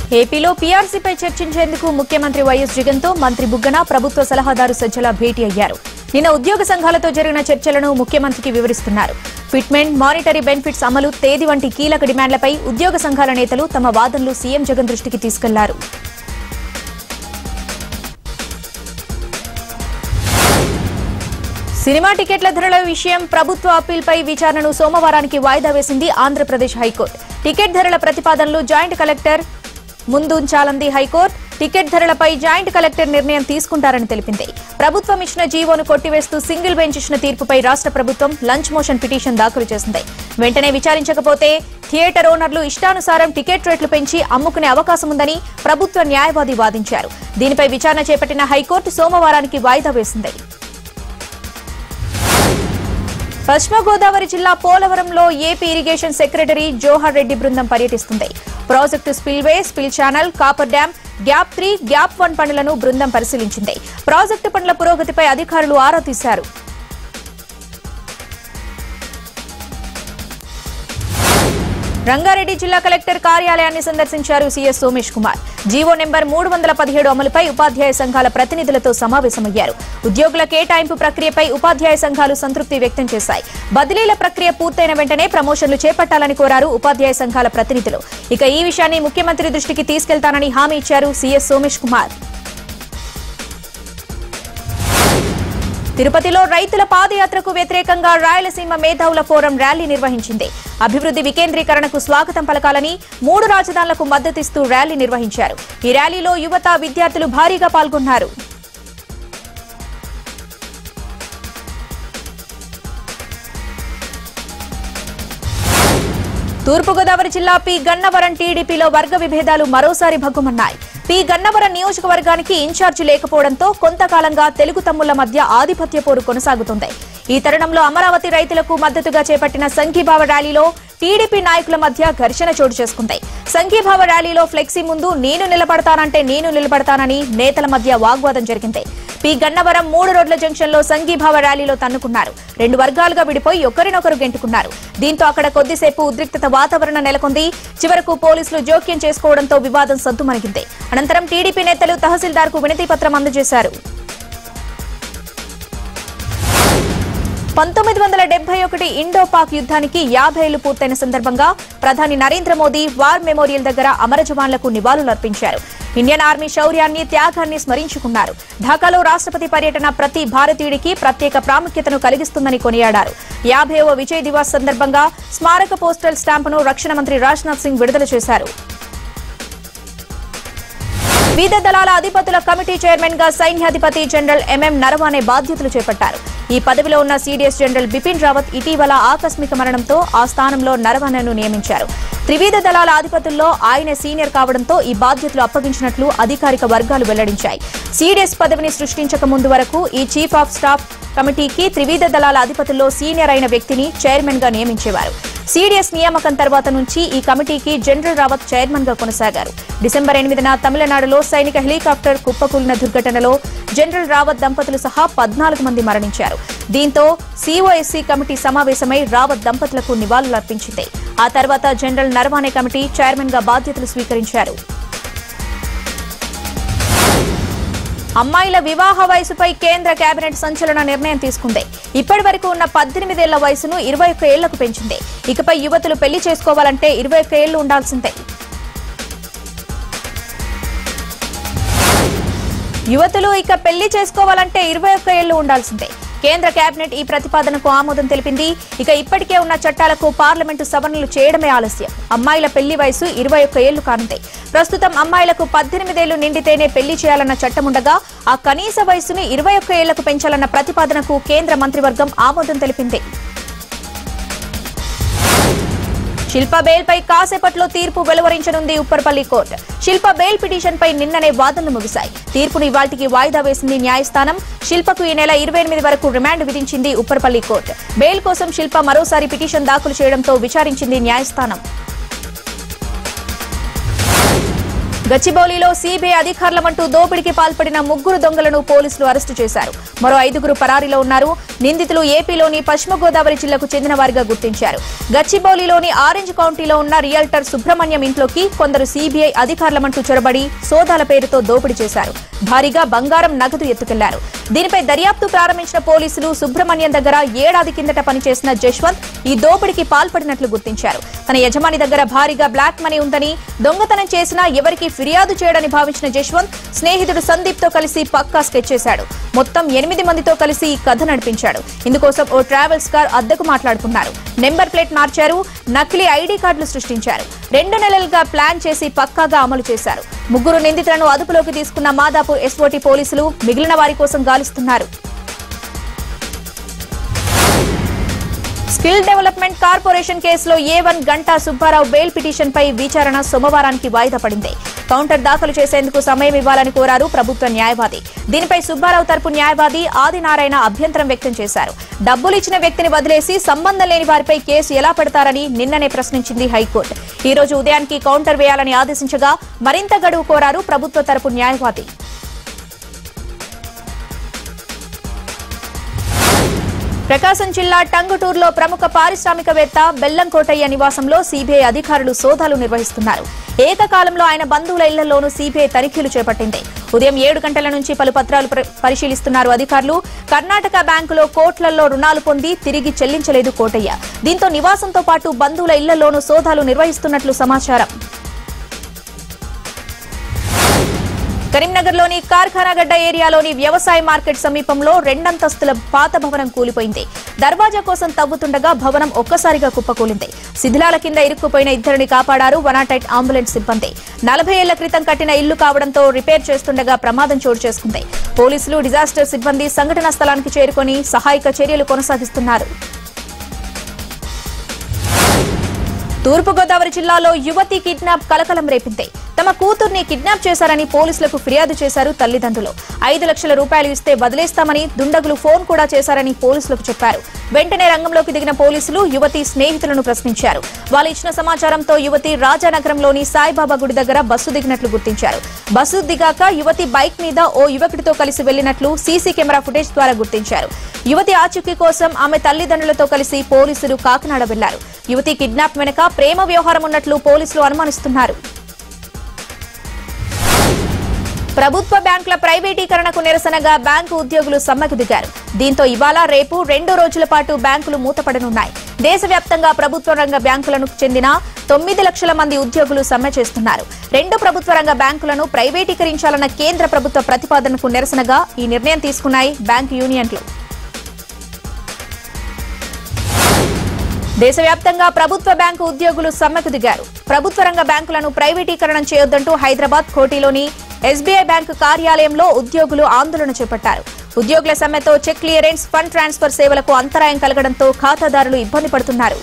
ఏపీలో పీఆర్సీపై చర్చించేందుకు ముఖ్యమంత్రి వైఎస్ జగన్తో మంత్రి బుగ్గన ప్రభుత్వ సలహాదారు సజ్జల భేటీ అయ్యారు నిన్న ఉద్యోగ సంఘాలతో జరిగిన చర్చలను ముఖ్యమంత్రికి వివరిస్తున్నారు ఫిట్మెంట్ మానిటరీ బెనిఫిట్స్ అమలు తేదీ వంటి కీలక డిమాండ్లపై ఉద్యోగ సంఘాల నేతలు తమ వాదనలు సీఎం జగన్ దృష్టికి తీసుకెళ్లారు సినిమా టికెట్ల ధరల విషయం ప్రభుత్వ అప్పీల్పై విచారణను సోమవారానికి వాయిదా వేసింది ఆంధ్రప్రదేశ్ హైకోర్టు టికెట్ ధరల ప్రతిపాదనలు జాయింట్ కలెక్టర్ ముందుంచాలంది హైకోర్టు టికెట్ ధరలపై జాయింట్ కలెక్టర్ నిర్ణయం తీసుకుంటారని తెలిపింది ప్రభుత్వం ఇచ్చిన జీవోను కొట్టివేస్తూ సింగిల్ బెంచ్ ఇచ్చిన తీర్పుపై రాష్ట్ర ప్రభుత్వం లంచ్ మోషన్ పిటిషన్ దాఖలు చేసింది వెంటనే విచారించకపోతే థియేటర్ ఓనర్లు ఇష్టానుసారం టికెట్ రేట్లు పెంచి అమ్ముకునే అవకాశం ఉందని ప్రభుత్వ న్యాయవాది వాదించారు దీనిపై విచారణ చేపట్టిన హైకోర్టు సోమవారానికి వాయిదా వేసింది పశ్చిమ గోదావరి జిల్లా పోలవరంలో AP irrigation secretary Jawahar Reddy బృందం పర్యటిస్తుంది project spillway spill channel coffer dam gap three gap one పనులను బృందం పరిశీలించింది ప్రాజెక్టు పనుల పురోగతిపై అధికారులు ఆరా తీశారు రంగారెడ్డి జిల్లా కలెక్టర్ కార్యాలయాన్ని సందర్శించారు CS Somesh Kumar GO number మూడు వందల పదిహేడు అమలుపై ఉపాధ్యాయ సంఘాల ప్రతినిధులతో సమావేశమయ్యారు ఉద్యోగుల కేటాయింపు ప్రక్రియపై ఉపాధ్యాయ సంఘాలు సంతృప్తి వ్యక్తం చేశాయి బదిలీల ప్రక్రియ పూర్తయిన వెంటనే ప్రమోషన్లు చేపట్టాలని కోరారు ఉపాధ్యాయ సంఘాల ప్రతినిధులు ఇక ఈ విషయాన్ని ముఖ్యమంత్రి దృష్టికి తీసుకెళ్తానని హామీ ఇచ్చారు సీఎస్ సోమేష్ కుమార్ తిరుపతిలో రైతుల పాదయాత్రకు వ్యతిరేకంగా రాయలసీమ మేధావుల ఫోరం ర్యాలీ నిర్వహించింది అభివృద్ధి వికేంద్రీకరణకు స్వాగతం పలకాలని మూడు రాజధానులకు మద్దతిస్తూ ర్యాలీ నిర్వహించారు ఈ ర్యాలీలో యువత విద్యార్థులు భారీగా పాల్గొన్నారు తూర్పుగోదావరి జిల్లా పి గన్నవరం టీడీపీలో వర్గ విభేదాలు మరోసారి భగ్గుమన్నాయి పి గన్నవరం నియోజకవర్గానికి ఇన్ఛార్జి లేకపోవడంతో కొంతకాలంగా తెలుగు తమ్ముళ్ల మధ్య ఆధిపత్య పోరు కొనసాగుతుంది ఈ తరుణంలో అమరావతి రైతులకు మద్దతుగా చేపట్టిన సంఘీభావ ర్యాలీలో టీడీపీ నాయకుల మధ్య ఘర్షణ చోటు చేసుకుంది సంఘీభావ ర్యాలీలో ఫ్లెక్సీ ముందు నేను నిలబడతానంటే నేను నిలబడతానని నేతల మధ్య వాగ్వాదం జరిగింది పి గన్నవరం మూడు రోడ్ల జంక్షన్ లో సంఘీభావ ర్యాలీలో తన్నుకున్నారు రెండు వర్గాలుగా విడిపోయి ఒకరినొకరు గెంటుకున్నారు దీంతో అక్కడ కొద్దిసేపు ఉద్రిక్తత వాతావరణం నెలకొంది చివరకు పోలీసులు జోక్యం చేసుకోవడంతో వివాదం సద్దుమణిగింది అనంతరం టీడీపీ నేతలు తహసీల్దార్ కు వినతి పత్రం అందజేశారు పంతొమ్మిది వందల డెబ్బై ఒకటి ఇండో పాక్ యుద్ధానికి యాభై ఏళ్లు పూర్తయిన సందర్భంగా ప్రధాని నరేంద్ర మోదీ వార్ మెమోరియల్ దగ్గర అమర జవాన్లకు నివాళులర్పించారు ఇండియన్ ఆర్మీ శౌర్యాన్ని త్యాగాన్ని స్మరించుకున్నారు ఢాకాలో రాష్ట్రపతి పర్యటన ప్రతి భారతీయుడికి ప్రత్యేక ప్రాముఖ్యతను కలిగిస్తుందని కొనియాడారు యాభైవ విజయ్ దివాస్ సందర్భంగా స్మారక పోస్టల్ స్టాంపును రక్షణ మంత్రి రాజ్నాథ్ సింగ్ విడుదల చేశారు వివిధ దళాల అధిపతుల కమిటీ చైర్మన్ గా సైన్యాధిపతి జనరల్ ఎంఎం నరవానే బాధ్యతలు చేపట్టారు ఈ పదవిలో ఉన్న సీడీఎస్ జనరల్ బిపిన్ రావత్ ఇటీవల ఆకస్మిక మరణంతో ఆ స్థానంలో నరవణను నియమించారు త్రివిధ దళాల అధిపతుల్లో ఆయన సీనియర్ కావడంతో ఈ బాధ్యతలు అప్పగించినట్లు అధికారిక వర్గాలు వెల్లడించాయి సీడీఎస్ పదవిని సృష్టించక ముందు వరకు ఈ చీఫ్ ఆఫ్ స్టాఫ్ కమిటీకి త్రివిధ దళాల అధిపతుల్లో సీనియర్ అయిన వ్యక్తిని చైర్మన్ గా నియమించేవారు సీడీఎస్ నియామకం తర్వాత నుంచి ఈ కమిటీకి జనరల్ రావత్ చైర్మన్ గా కొనసాగారు డిసెంబర్ ఎనిమిదిన తమిళనాడులో సైనిక హెలికాప్టర్ కుప్పకూలిన దుర్ఘటనలో జనరల్ రావత్ దంపతులు సహా పద్నాలుగు మంది మరణించారు దీంతో సీఓఎస్సీ కమిటీ సమావేశమై రావత్ దంపతులకు నివాళులర్పించింది ఆ తర్వాత జనరల్ నరవానే కమిటీ చైర్మన్ గా బాధ్యతలు స్వీకరించారు అమ్మాయిల వివాహ వయసుపై కేంద్ర కేబినెట్ సంచలన నిర్ణయం తీసుకుంది ఇప్పటి వరకు ఉన్న పద్దెనిమిదేళ్ల వయసును ఇరవై ఒక్క ఏళ్లకు పెంచింది ఇకపై యువతులు పెళ్లి చేసుకోవాలంటే ఇరవై ఒక్క ఏళ్లు ఉండాల్సిందే యువతులు ఇక పెళ్లి చేసుకోవాలంటే ఇరవై ఒక్క ఏళ్లు ఉండాల్సిందే కేంద్ర కేబినెట్ ఈ ప్రతిపాదనకు ఆమోదం తెలిపింది ఇక ఇప్పటికే ఉన్న చట్టాలకు పార్లమెంటు సవరణలు చేయడమే ఆలస్యం అమ్మాయిల పెళ్లి వయసు ఇరవై ఒక్క ఏళ్లు కానుంది ప్రస్తుతం అమ్మాయిలకు పద్దెనిమిదేళ్లు నిండితేనే పెళ్లి చేయాలన్న చట్టం ఉండగా ఆ కనీస వయసును ఇరవై ఒక్క ఏళ్లకు పెంచాలన్న ప్రతిపాదనకు కేంద్ర మంత్రివర్గం ఆమోదం తెలిపింది శిల్ప బెయిల్ పై కాసేపట్లో తీర్పు వెలువరించనుంది Upparpally court Shilpa bail petition పై నిన్ననే వాదనలు ముగిశాయి తీర్పును ఇవాల్టికి వాయిదా వేసింది న్యాయస్థానం శిల్పకు ఈ నెల ఇరవై ఎనిమిది వరకు రిమాండ్ విధించింది ఉప్పర్పల్లి కోర్టు బెయిల్ కోసం శిల్ప మరోసారి పిటిషన్ దాఖలు చేయడంతో విచారించింది న్యాయస్థానం గచ్చిబౌలిలో సీబీఐ అధికారులమంటూ దోపిడీకి పాల్పడిన ముగ్గురు దొంగలను పోలీసులు అరెస్టు చేశారు మరో ఐదుగురు పరారీలో ఉన్నారు నిందితులు ఏపీలోని పశ్చిమ గోదావరి జిల్లాకు చెందిన వారిగా గుర్తించారు గచ్చిబౌలిలోని ఆరెంజ్ కౌంటీలో ఉన్న రియల్టర్ సుబ్రహ్మణ్యం ఇంట్లోకి కొందరు సీబీఐ అధికారులమంటూ చొరబడి సోదాల పేరుతో దోపిడీ చేశారు భారీగా బంగారం నగదు ఎత్తుకెళ్లారు దీనిపై దర్యాప్తు ప్రారంభించిన పోలీసులు సుబ్రహ్మణ్యం దగ్గర ఏడాది కిందట పనిచేసిన జశ్వంత్ ఈ దోపిడీకి పాల్పడినట్లు గుర్తించారు తన యజమాని దగ్గర భారీగా బ్లాక్ మనీ ఉందని దొంగతనం చేసినా ఎవరికీ ఫిర్యాదు చేయడని భావించిన జశ్వంత్ స్నేహితుడు సందీప్ తో కలిసి పక్కా స్కెచ్ చేశాడు మొత్తం ఎనిమిది మందితో కలిసి ఈ కథ నడిపించాడు ఇందుకోసం ఓ ట్రావెల్స్ కార్ అద్దెకు మాట్లాడుకున్నారు నెంబర్ ప్లేట్ మార్చారు నకిలీ ఐడి కార్డులు సృష్టించారు రెండు నెలలుగా ప్లాన్ చేసి పక్కాగా అమలు చేశారు ముగ్గురు నిందితులను అదుపులోకి తీసుకున్న మాదాపూర్ ఎస్ఓటీ పోలీసులు మిగిలిన వారి కోసం గాలిస్తున్నారు స్కిల్ డెవలప్మెంట్ కార్పొరేషన్ కేసులో A one Ganta Subbarao bail petition పై విచారణ సోమవారానికి వాయిదా పడింది కౌంటర్ దాఖలు చేసేందుకు సమయం ఇవ్వాలని కోరారు ప్రభుత్వ న్యాయవాది దీనిపై సుబ్బారావు తరపు న్యాయవాది ఆదినారాయణ అభ్యంతరం వ్యక్తం చేశారు డబ్బులు ఇచ్చిన వ్యక్తిని వదిలేసి సంబంధం లేని వారిపై కేసు ఎలా పెడతారని నిన్ననే ప్రశ్నించింది హైకోర్టు ఈ రోజు ఉదయానికి కౌంటర్ వేయాలని ఆదేశించగా మరింత గడువు కోరారు ప్రభుత్వ తరపు న్యాయవాది ప్రకాశం జిల్లా టంగుటూరులో ప్రముఖ పారిశ్రామికవేత్త బెల్లంకోటయ్య నివాసంలో సీబీఐ అధికారులు సోదాలు నిర్వహిస్తున్నారు ఏకకాలంలో ఆయన బంధువుల ఇళ్లలోనూ సీబీఐ తనిఖీలు చేపట్టింది ఉదయం ఏడు గంటల నుంచి పలు పత్రాలు ప్ర- పరిశీలిస్తున్నారు అధికారులు కర్ణాటక బ్యాంకులో కోట్లలో రుణాలు పొంది తిరిగి చెల్లించలేదు కోటయ్య దీంతో నివాసంతో పాటు బంధువుల ఇళ్లలోనూ సోదాలు నిర్వహిస్తున్నట్లు సమాచారం కరీంనగర్లోని కార్ఖానాగడ్డ ఏరియాలోని వ్యవసాయ మార్కెట్ సమీపంలో రెండంతస్తుల పాత భవనం కూలిపోయింది దర్వాజా కోసం తవ్వుతుండగా భవనం ఒక్కసారిగా కుప్పకూలింది శిథిలాల కింద ఇరుక్కుపోయిన ఇద్దరిని కాపాడారు వనాటైట్ అంబులెన్స్ సిబ్బంది నలభై ఏళ్ల క్రితం కట్టిన ఇల్లు కావడంతో రిపేర్ చేస్తుండగా ప్రమాదం చోటు చేసుకుంది పోలీసులు డిజాస్టర్ సిబ్బంది సంఘటనా స్థలానికి చేరుకొని సహాయక చర్యలు కొనసాగిస్తున్నారు తూర్పుగోదావరి జిల్లాలో యువతి కిడ్నాప్ కలకలం రేపింది తమ కూతుర్ని కిడ్నాప్ చేశారని పోలీసులకు ఫిర్యాదు చేశారు తల్లిదండ్రులు ఐదు లక్షల రూపాయలు ఇస్తే వదిలేస్తామని దుండగులు ఫోన్ కూడా చేశారని పోలీసులకు చెప్పారు వెంటనే రంగంలోకి దిగిన పోలీసులు యువతి స్నేహితులను ప్రశ్నించారు వాళ్ళు ఇచ్చిన సమాచారంతో యువతి రాజానగరంలోని సాయిబాబా గుడి దగ్గర బస్సు దిగినట్లు గుర్తించారు బస్సు దిగాక యువతి బైక్ మీద ఓ యువకుడితో కలిసి వెళ్లినట్లు సీసీ కెమెరా ఫుటేజ్ ద్వారా గుర్తించారు యువతి ఆచూకీ కోసం ఆమె తల్లిదండ్రులతో కలిసి పోలీసులు కాకినాడ వెళ్లారు యువతి కిడ్నాప్ వెనుక ప్రేమ వ్యవహారం ఉన్నట్లు పోలీసులు అనుమానిస్తున్నారు ప్రభుత్వ బ్యాంకుల ప్రైవేటీకరణకు నిరసనగా బ్యాంకు ఉద్యోగులు సమ్మెకు దిగారు దీంతో ఇవాళ రేపు రెండు రోజుల పాటు బ్యాంకులు మూతపడనున్నాయి దేశవ్యాప్తంగా ప్రభుత్వ రంగ బ్యాంకులకు చెందిన తొమ్మిది లక్షల మంది ఉద్యోగులు సమ్మె చేస్తున్నారు రెండు ప్రభుత్వ రంగ బ్యాంకులను ప్రైవేటీకరించాలన్న కేంద్ర ప్రభుత్వ ప్రతిపాదనకు నిరసనగా ఈ నిర్ణయం తీసుకున్నాయి బ్యాంకు యూనియన్లు దేశవ్యాప్తంగా ప్రభుత్వ బ్యాంకు ఉద్యోగులు సమ్మెకు దిగారు ప్రభుత్వ రంగ బ్యాంకులను ప్రైవేటీకరణ చేయొద్దంటూ హైదరాబాద్ కోటిలోని ఎస్బీఐ బ్యాంకు కార్యాలయంలో ఉద్యోగులు ఆందోళన చేపట్టారు ఉద్యోగుల సమ్మెతో చెక్ క్లియరెన్స్ ఫండ్ ట్రాన్స్ఫర్ సేవలకు అంతరాయం కలగడంతో ఖాతాదారులు ఇబ్బంది పడుతున్నారు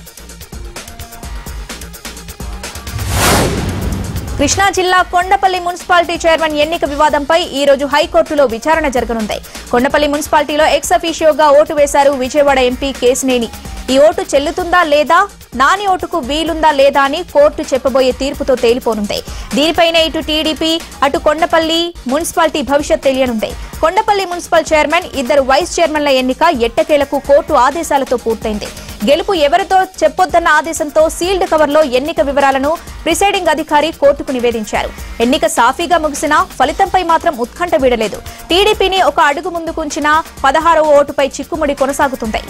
కృష్ణా జిల్లా కొండపల్లి మున్సిపాలిటీ చైర్మన్ ఎన్నిక వివాదంపై ఈ రోజు హైకోర్టులో విచారణ జరగనుంది కొండపల్లి మున్సిపాలిటీలో ఎక్స్ అఫీషియోగా ఓటు వేశారు విజయవాడ ఎంపీ కేసినేని ఈ ఓటు చెల్లుతుందా లేదా నాని ఓటుకు వీలుందా లేదా అని కోర్టు చెప్పబోయే తీర్పుతో తేలిపోనుంది దీనిపైనే ఇటు టీడీపీ అటు కొండపల్లి మున్సిపాలిటీ భవిష్యత్ తెలియనుంది కొండపల్లి మున్సిపల్ చైర్మన్ ఇద్దరు వైస్ చైర్మన్ల ఎన్నిక ఎట్టకేలకు కోర్టు ఆదేశాలతో పూర్తయింది గెలుపు ఎవరితో చెప్పొద్దన్న ఆదేశంతో సీల్డ్ కవర్లో ఎన్నిక వివరాలను ప్రిసైడింగ్ అధికారి కోర్టుకు నివేదించారు ఎన్నిక సాఫీగా ముగిసినా ఫలితంపై మాత్రం ఉత్కంఠ వీడలేదు టీడీపీని ఒక అడుగు ముందుకుంచిన పదహారవ ఓటుపై చిక్కుముడి కొనసాగుతుంది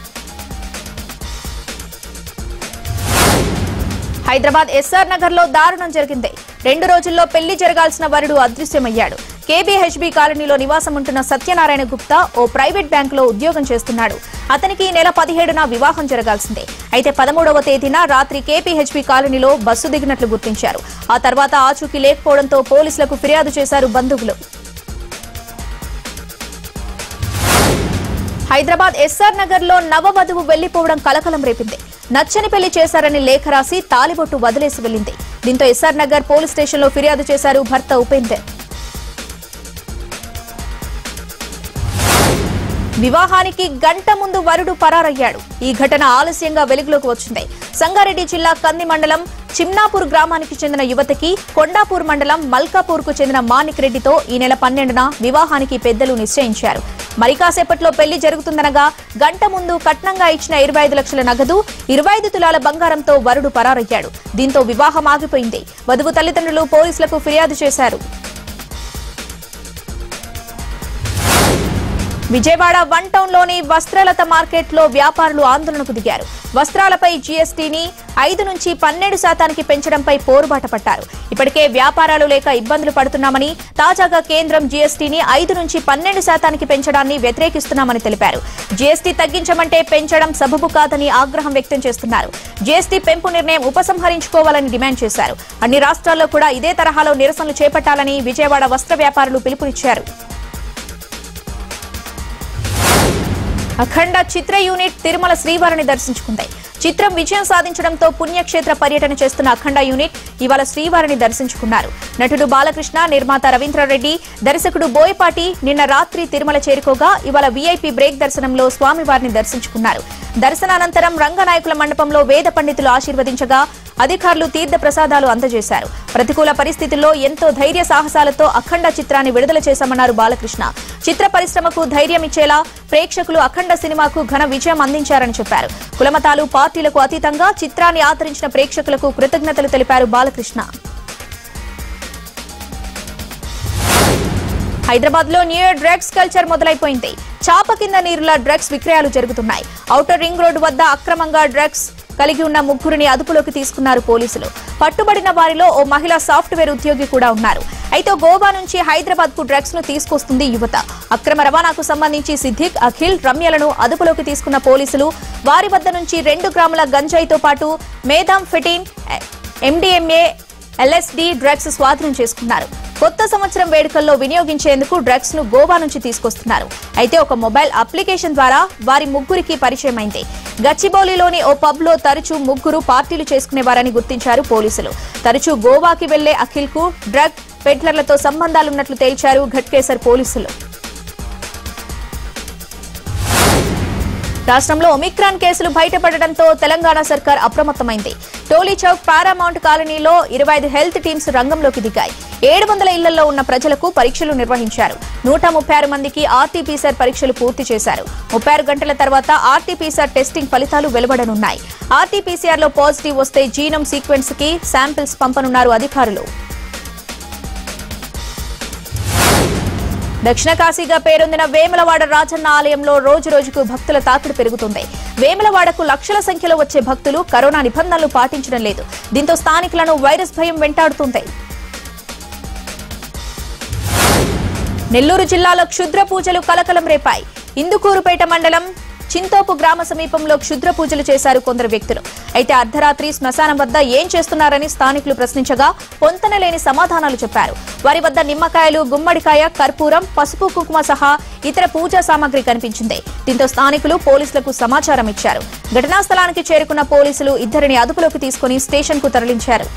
హైదరాబాద్ ఎస్ఆర్ నగర్ లో దారుణం జరిగింది రెండు రోజుల్లో పెళ్లి జరగాల్సిన వరుడు అదృశ్యమయ్యాడు కేబీహెచ్బీ కాలనీలో నివాసం ఉంటున్న సత్యనారాయణ గుప్తా ఓ ప్రైవేట్ బ్యాంకులో ఉద్యోగం చేస్తున్నాడు అతనికి ఈ నెల పదిహేడున వివాహం జరగాల్సిందే అయితే పదమూడవ తేదీన రాత్రి కేపీహెచ్బీ కాలనీలో బస్సు దిగినట్లు గుర్తించారు ఆ తర్వాత ఆచూకీ లేకపోవడంతో పోలీసులకు ఫిర్యాదు చేశారు బంధువులు హైదరాబాద్ ఎస్ఆర్ నగర్ లో నవవధువు వెళ్లిపోవడం కలకలం రేపింది నచ్చని పెళ్లి చేశారని లేఖ రాసి తాలిబొట్టు వదిలేసి వెళ్లింది దీంతో ఎస్ఆర్ నగర్ పోలీస్ స్టేషన్లో ఫిర్యాదు చేశారు భర్త ఉపేందర్ వివాహానికి గంట ముందు వరుడు పరారయ్యాడు ఈ ఘటన ఆలస్యంగా వెలుగులోకి వచ్చింది సంగారెడ్డి జిల్లా కంది మండలం చిమ్నాపూర్ గ్రామానికి చెందిన యువతికి కొండాపూర్ మండలం మల్కాపూర్ కు చెందిన మాణిక్ రెడ్డితో ఈ నెల పన్నెండున వివాహానికి పెద్దలు నిశ్చయించారు మరి కాసేపట్లో పెళ్లి జరుగుతుందనగా గంట ముందు కట్నంగా ఇచ్చిన ఇరవై ఐదు లక్షల నగదు ఇరవై ఐదు తులాల బంగారంతో వరుడు పరారయ్యాడు దీంతో వివాహం ఆగిపోయింది వధువు తల్లిదండ్రులు పోలీసులకు ఫిర్యాదు చేశారు విజయవాడ వన్ టౌన్ లోని వస్త్రలత మార్కెట్ లో వ్యాపారులు ఆందోళనకు దిగారు వస్త్రాలపై జీఎస్టీని ఐదు నుంచి పన్నెండు శాతానికి పెంచడంపై పోరుబాట పట్టారు ఇప్పటికే వ్యాపారాలు లేక ఇబ్బందులు పడుతున్నామని తాజాగా కేంద్రం జీఎస్టీని ఐదు నుంచి పన్నెండు శాతానికి పెంచడాన్ని వ్యతిరేకిస్తున్నామని తెలిపారు జీఎస్టీ తగ్గించమంటే పెంచడం సబబు కాదని ఆగ్రహం వ్యక్తం చేస్తున్నారు జీఎస్టీ పెంపు నిర్ణయం ఉపసంహరించుకోవాలని డిమాండ్ చేశారు అన్ని రాష్ట్రాల్లో కూడా ఇదే తరహాలో నిరసనలు చేపట్టాలని విజయవాడ వస్త్ర వ్యాపారులు పిలుపునిచ్చారు అఖండ చిత్ర యూనిట్ తిరుమల శ్రీవారిని దర్శించుకుంది చిత్రం విజయం సాధించడంతో పుణ్యక్షేత్ర పర్యటన చేస్తున్న అఖండ యూనిట్ ఇవాళ శ్రీవారిని దర్శించుకున్నారు నటుడు బాలకృష్ణ నిర్మాత రవీంద్రారెడ్డి దర్శకుడు బోయపాటి నిన్న రాత్రి తిరుమల చేరుకోగా ఇవాళ వీఐపీ బ్రేక్ దర్శనంలో స్వామివారిని దర్శించుకున్నారు దర్శనానంతరం రంగనాయకుల మండపంలో వేద పండితులు ఆశీర్వదించగా అధికారులు తీర్థ ప్రసాదాలు అందజేశారు ప్రతికూల పరిస్థితుల్లో ఎంతో ధైర్య సాహసాలతో అఖండ చిత్రాన్ని విడుదల చేశామన్నారు బాలకృష్ణ చిత్ర పరిశ్రమకు ధైర్యం ఇచ్చేలా ప్రేక్షకులు అఖండ సినిమాకు ఘన విజయం అందించారని చెప్పారు కులమతాలు పార్టీలకు అతీతంగా చిత్రాన్ని ఆదరించిన ప్రేక్షకులకు కృతజ్ఞతలు తెలిపారు బాలకృష్ణ హైదరాబాద్ లో న్యూ ఇయర్ డ్రగ్స్ కల్చర్ మొదలైపోయింది చాప కింద నీరులా డ్రగ్స్ విక్రయాలు జరుగుతున్నాయి ఔటర్ రింగ్ రోడ్డు వద్ద అక్రమంగా డ్రగ్స్ కలిగి ఉన్న ముగ్గురిని అదుపులోకి తీసుకున్నారు పోలీసులు పట్టుబడిన వారిలో ఓ మహిళా సాఫ్ట్వేర్ ఉద్యోగి కూడా ఉన్నారు అయితే గోవా నుంచి హైదరాబాద్ కు డ్రగ్స్ ను తీసుకొస్తుంది యువత అక్రమ రవాణాకు సంబంధించి సిద్దిక్ అఖిల్ రమ్యలను అదుపులోకి తీసుకున్న పోలీసులు వారి వద్ద నుంచి రెండు గ్రాముల గంజాయితో పాటు methamphetamine MDMA LSD drugs స్వాధీనం చేసుకున్నారు కొత్త సంవత్సరం వేడుకల్లో వినియోగించేందుకు డ్రగ్స్ ను గోవా నుంచి తీసుకొస్తున్నారు అయితే ఒక మొబైల్ అప్లికేషన్ ద్వారా వారి ముగ్గురికి పరిచయం అయింది గచ్చిబౌలిలోని ఓ పబ్ లో తరచూ ముగ్గురు పార్టీలు చేసుకునేవారని గుర్తించారు పోలీసులు తరచూ గోవాకి వెళ్లే అఖిల్ కు డ్రగ్ పెడ్లర్లతో సంబంధాలున్నట్లు తేల్చారు ఘట్కేసర్ పోలీసులు రాష్ట్రంలో ఒమిక్రాన్ కేసులు బయటపడడంతో తెలంగాణ సర్కార్ అప్రమత్తమైంది టోలీ చౌక్ పారామౌంట్ కాలనీలో ఇరవై ఐదు హెల్త్ టీమ్స్ రంగంలోకి దిగాయి ఏడు వందల ఇళ్లలో ఉన్న ప్రజలకు పరీక్షలు నిర్వహించారు నూట ముప్పై ఆరు మందికి ఆర్టీపీసీఆర్ పరీక్షలు పూర్తి చేశారు ముప్పై ఆరు గంటల తర్వాత ఆర్టీపీసీఆర్ టెస్టింగ్ ఫలితాలు వెలువడనున్నాయి ఆర్టీపీసీఆర్ లో పాజిటివ్ వస్తే జీనోమ్ సీక్వెన్స్ కి శాంపిల్స్ పంపనున్నారు అధికారులు దక్షిణ కాశీగా పేరొందిన వేములవాడ రాజన్న ఆలయంలో రోజు రోజుకు భక్తుల తాకిడి పెరుగుతుంది వేములవాడకు లక్షల సంఖ్యలో వచ్చే భక్తులు కరోనా నిబంధనలు పాటించడం లేదు దీంతో స్థానికులను వైరస్ భయం వెంటాడుతుంది నెల్లూరు జిల్లాలో క్షుద్ర పూజలు కలకలం రేపాయి ఇందుకూరుపేట మండలం చింతోపు గ్రామ సమీపంలో క్షుద్ర పూజలు చేశారు కొందరు వ్యక్తులు అయితే అర్ధరాత్రి శ్మశానం వద్ద ఏం చేస్తున్నారని స్థానికులు ప్రశ్నించగా పొంతనలేని సమాధానాలు చెప్పారు వారి వద్ద నిమ్మకాయలు గుమ్మడికాయ కర్పూరం పసుపు కుంకుమ సహా ఇతర పూజా సామాగ్రి కనిపించింది దీంతో స్థానికులు పోలీసులకు సమాచారం ఇచ్చారు ఘటనా స్థలానికి చేరుకున్న పోలీసులు ఇద్దరిని అదుపులోకి తీసుకుని స్టేషన్ కు తరలించారు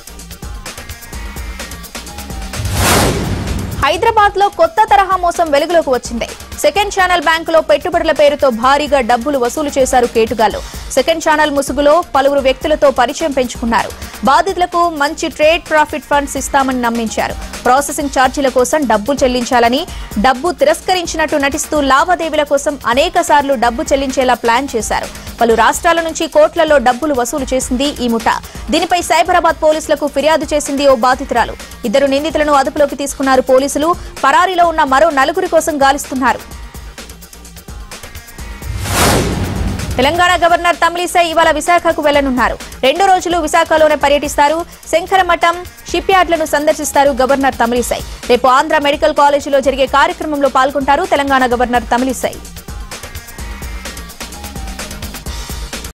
హైదరాబాద్ లో కొత్త తరహా మోసం వెలుగులోకి వచ్చింది సెకండ్ ఛానల్ బ్యాంకులో పెట్టుబడుల పేరుతో భారీగా డబ్బులు వసూలు చేశారు కేటుగాళ్లు సెకండ్ ఛానల్ ముసుగులో పలువురు వ్యక్తులతో పరిచయం పెంచుకున్నారు బాధితులకు మంచి ట్రేడ్ ప్రాఫిట్ ఫండ్స్ ఇస్తామని నమ్మించారు ప్రాసెసింగ్ ఛార్జీల కోసం డబ్బు చెల్లించాలని డబ్బు తిరస్కరించినట్టు నటిస్తూ లావాదేవీల కోసం అనేక సార్లు డబ్బు చెల్లించేలా ప్లాన్ చేశారు పలు రాష్ట్రాల నుంచి కోట్లలో డబ్బులు వసూలు చేసింది ఈ ముఠ దీనిపై సైబరాబాద్ పోలీసులకు ఫిర్యాదు చేసింది ఓ బాధితురాలు ఇద్దరు నిందితులను అదుపులోకి తీసుకున్నారు పోలీసులు పరారీలో ఉన్న మరో నలుగురి కోసం గాలిస్తున్నారు తెలంగాణ గవర్నర్ తమిళిసై ఇవాళ విశాఖకు వెళ్లనున్నారు రెండు రోజులు విశాఖలోనే పర్యటిస్తారు శంకరమఠం షిప్ యార్డ్లను సందర్శిస్తారు గవర్నర్ తమిళిసై రేపు ఆంధ్ర మెడికల్ కాలేజీలో జరిగే కార్యక్రమంలో పాల్గొంటారు తెలంగాణ గవర్నర్ తమిళిసై